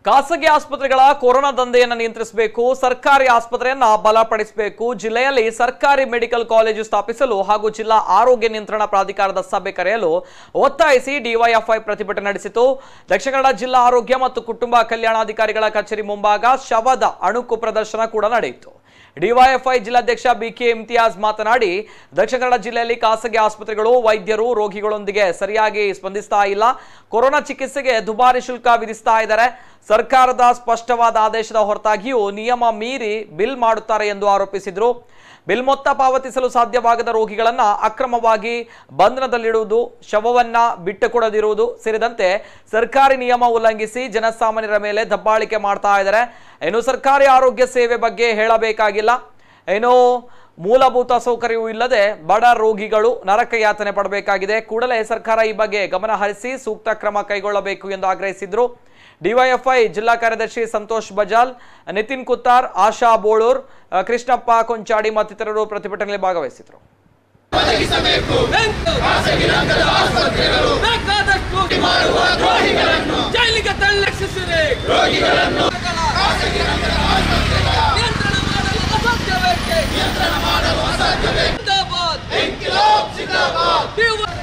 ಖಾಸಗಿ ಆಸ್ಪತ್ರೆಗಳ ಕೊರೋನಾ ದಂಧೆಯನ್ನು ನಿಯಂತ್ರಿಸಬೇಕು ಸರ್ಕಾರಿ ಆಸ್ಪತ್ರೆಯನ್ನ ಬಲಪಡಿಸಬೇಕು ಜಿಲ್ಲೆಯಲ್ಲಿ ಸರ್ಕಾರಿ ಮೆಡಿಕಲ್ ಕಾಲೇಜು ಸ್ಥಾಪಿಸಲು ಹಾಗೂ ಜಿಲ್ಲಾ ಆರೋಗ್ಯ ನಿಯಂತ್ರಣ ಪ್ರಾಧಿಕಾರದ ಸಭೆ ಕರೆಯಲು ಒತ್ತಾಯಿಸಿ ಡಿವೈಎಫ್ಐ ಪ್ರತಿಭಟನೆ ನಡೆಸಿತು ದಕ್ಷಿಣ ಕನ್ನಡ ಜಿಲ್ಲಾ ಆರೋಗ್ಯ ಮತ್ತು ಕುಟುಂಬ ಕಲ್ಯಾಣಾಧಿಕಾರಿಗಳ ಕಚೇರಿ ಮುಂಭಾಗ ಶವದ ಅಣುಕು ಪ್ರದರ್ಶನ ಕೂಡ ನಡೆಯಿತು ಡಿವೈಎಫ್ಐ ಜಿಲ್ಲಾಧ್ಯಕ್ಷ ಬಿಕೆ ಇಮ್ತಿಯಾಜ್ ಮಾತನಾಡಿ ದಕ್ಷಿಣ ಕನ್ನಡ ಜಿಲ್ಲೆಯಲ್ಲಿ ಖಾಸಗಿ ಆಸ್ಪತ್ರೆಗಳು ವೈದ್ಯರು ರೋಗಿಗಳೊಂದಿಗೆ ಸರಿಯಾಗಿ ಸ್ಪಂದಿಸ್ತಾ ಇಲ್ಲ ಕೊರೋನಾ ಚಿಕಿತ್ಸೆಗೆ ದುಬಾರಿ ಶುಲ್ಕ ವಿಧಿಸ್ತಾ ಇದ್ದಾರೆ ಸರ್ಕಾರದ ಸ್ಪಷ್ಟವಾದ ಆದೇಶದ ಹೊರತಾಗಿಯೂ ನಿಯಮ ಮೀರಿ ಬಿಲ್ ಮಾಡುತ್ತಾರೆ ಎಂದು ಆರೋಪಿಸಿದರು ಬಿಲ್ ಮೊತ್ತ ಪಾವತಿಸಲು ಸಾಧ್ಯವಾಗದ ರೋಗಿಗಳನ್ನ ಅಕ್ರಮವಾಗಿ ಬಂಧನದಲ್ಲಿಡುವುದು ಶವವನ್ನ ಬಿಟ್ಟುಕೊಡದಿರುವುದು ಸೇರಿದಂತೆ ಸರ್ಕಾರಿ ನಿಯಮ ಉಲ್ಲಂಘಿಸಿ ಜನಸಾಮಾನ್ಯರ ಮೇಲೆ ದಬ್ಬಾಳಿಕೆ ಮಾಡ್ತಾ ಇದ್ದಾರೆ ಏನು ಸರ್ಕಾರಿ ಆರೋಗ್ಯ ಸೇವೆ ಬಗ್ಗೆ ಹೇಳಬೇಕಾಗಿಲ್ಲ ಏನು ಮೂಲಭೂತ ಸೌಕರ್ಯವೂ ಇಲ್ಲದೆ ಬಡ ರೋಗಿಗಳು ನರಕ ಯಾತನೆ ಪಡಬೇಕಾಗಿದೆ ಕೂಡಲೇ ಸರ್ಕಾರ ಈ ಬಗ್ಗೆ ಗಮನ ಹರಿಸಿ ಸೂಕ್ತ ಕ್ರಮ ಕೈಗೊಳ್ಳಬೇಕು ಎಂದು ಆಗ್ರಹಿಸಿದ್ರು ಡಿವೈಎಫ್ಐ ಜಿಲ್ಲಾ ಕಾರ್ಯದರ್ಶಿ ಸಂತೋಷ್ ಬಜಾಲ್ ನಿತಿನ್ ಕುತ್ತಾರ್ ಆಶಾ ಬೋಳೂರ್ ಅ, ಕೃಷ್ಣಪ್ಪ ಕೊಂಚಾಡಿ ಮತ್ತಿತರರು ಪ್ರತಿಭಟನೆಯಲ್ಲಿ ಭಾಗವಹಿಸಿದರು ಬೇಕಾದಷ್ಟು ಮಾಡುವ ದ್ರೋಹಿಗಳನ್ನು ಜೈಲಿಗೆ ತಳ್ಳಿಸಿಸಿರಿ ರೋಗಿಗಳನ್ನು ನಿಯಂತ್ರಣ ಮಾಡಲು ಅಸಾಧ್ಯವೇ ನಿಯಂತ್ರಣ ಮಾಡಲು ಅಸಾಧ್ಯವೇ ಜಿಂದಾಬಾದ್ ಜಿಂದಾಬಾದ್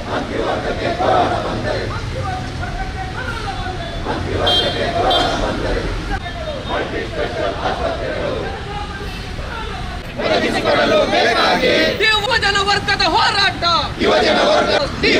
ಯುವಜನ ವರ್ಗದ ಹೋರಾಟ ಯುವಜನ ವರ್ಗ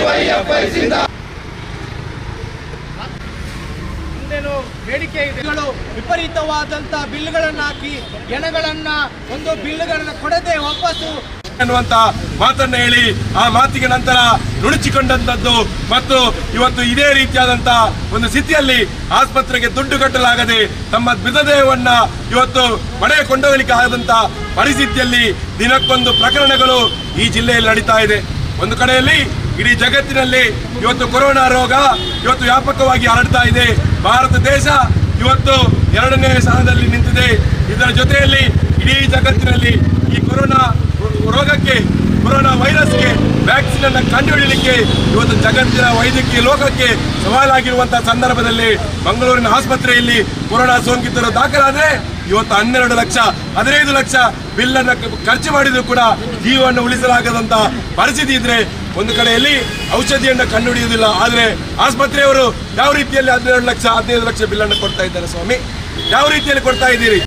ಮುಂದೇನು ಬೇಡಿಕೆ ಇದೆಗಳು ವಿಪರೀತವಾದಂತ ಬಿಲ್ಗಳನ್ನ ಹಾಕಿ ಜನಗಳನ್ನ ಒಂದು ಬಿಲ್ಗಳನ್ನ ಕೊಡದೆ ವಾಪಸ್ಸು ಅನ್ನುವಂತ ಮಾತನ್ನ ಹೇಳಿ ಆ ಮಾತಿಗೆ ನಂತರ ನುಣುಚಿಕೊಂಡಂತದ್ದು ಮತ್ತು ಇವತ್ತು ಇದೇ ರೀತಿಯಾದಂತ ಒಂದು ಸ್ಥಿತಿಯಲ್ಲಿ ಆಸ್ಪತ್ರೆಗೆ ದುಡ್ಡು ಕಟ್ಟಲಾಗದೆ ತಮ್ಮ ಮೃತದೇಹವನ್ನ ಇವತ್ತು ಮನೆಗೆ ಕೊಂಡೊಯ್ಯಲಿಕ್ಕೆ ಆಗದಂತ ಪರಿಸ್ಥಿತಿಯಲ್ಲಿ ದಿನಕ್ಕೊಂದು ಪ್ರಕರಣಗಳು ಈ ಜಿಲ್ಲೆಯಲ್ಲಿ ನಡೀತಾ ಇದೆ ಒಂದು ಕಡೆಯಲ್ಲಿ ಇಡೀ ಜಗತ್ತಿನಲ್ಲಿ ಇವತ್ತು ಕೊರೋನಾ ರೋಗ ಇವತ್ತು ವ್ಯಾಪಕವಾಗಿ ಹರಡ್ತಾ ಇದೆ ಭಾರತ ದೇಶ ಇವತ್ತು ಎರಡನೇ ಸ್ಥಾನದಲ್ಲಿ ನಿಂತಿದೆ ಇದರ ಜೊತೆಯಲ್ಲಿ ಇಡೀ ಜಗತ್ತಿನಲ್ಲಿ ಈ ಕೊರೋನಾ ರೋಗಕ್ಕೆ ಕೊರೋನಾ ವೈರಸ್ಗೆ ವ್ಯಾಕ್ಸಿನ್ ಅನ್ನ ಕಂಡುಹಿಡಿಯಲಿಕ್ಕೆ ಇವತ್ತು ಜಗತ್ತಿನ ವೈದ್ಯಕೀಯ ಲೋಕಕ್ಕೆ ಸವಾಲಾಗಿರುವಂತಹ ಸಂದರ್ಭದಲ್ಲಿ ಮಂಗಳೂರಿನ ಆಸ್ಪತ್ರೆಯಲ್ಲಿ ಕೊರೋನಾ ಸೋಂಕಿತರು ದಾಖಲಾದ್ರೆ ಇವತ್ತು ಹನ್ನೆರಡು ಲಕ್ಷ ಹದಿನೈದು ಲಕ್ಷ ಬಿಲ್ ಅನ್ನ ಖರ್ಚು ಮಾಡಿದ್ರು ಕೂಡ ಜೀವವನ್ನು ಉಳಿಸಲಾಗದಂತ ಪರಿಸ್ಥಿತಿ ಇದ್ರೆ ಒಂದು ಕಡೆಯಲ್ಲಿ ಔಷಧಿಯನ್ನ ಕಂಡುಹಿಡಿಯುವುದಿಲ್ಲ ಆದ್ರೆ ಆಸ್ಪತ್ರೆಯವರು ಯಾವ ರೀತಿಯಲ್ಲಿ ಹದಿನೇಳು ಲಕ್ಷ ಹದಿನೈದು ಲಕ್ಷ ಬಿಲ್ ಅನ್ನು ಕೊಡ್ತಾ ಇದ್ದಾರೆ ಸ್ವಾಮಿ ಯಾವ ರೀತಿಯಲ್ಲಿ ಕೊಡ್ತಾ ಇದ್ದೀರಿ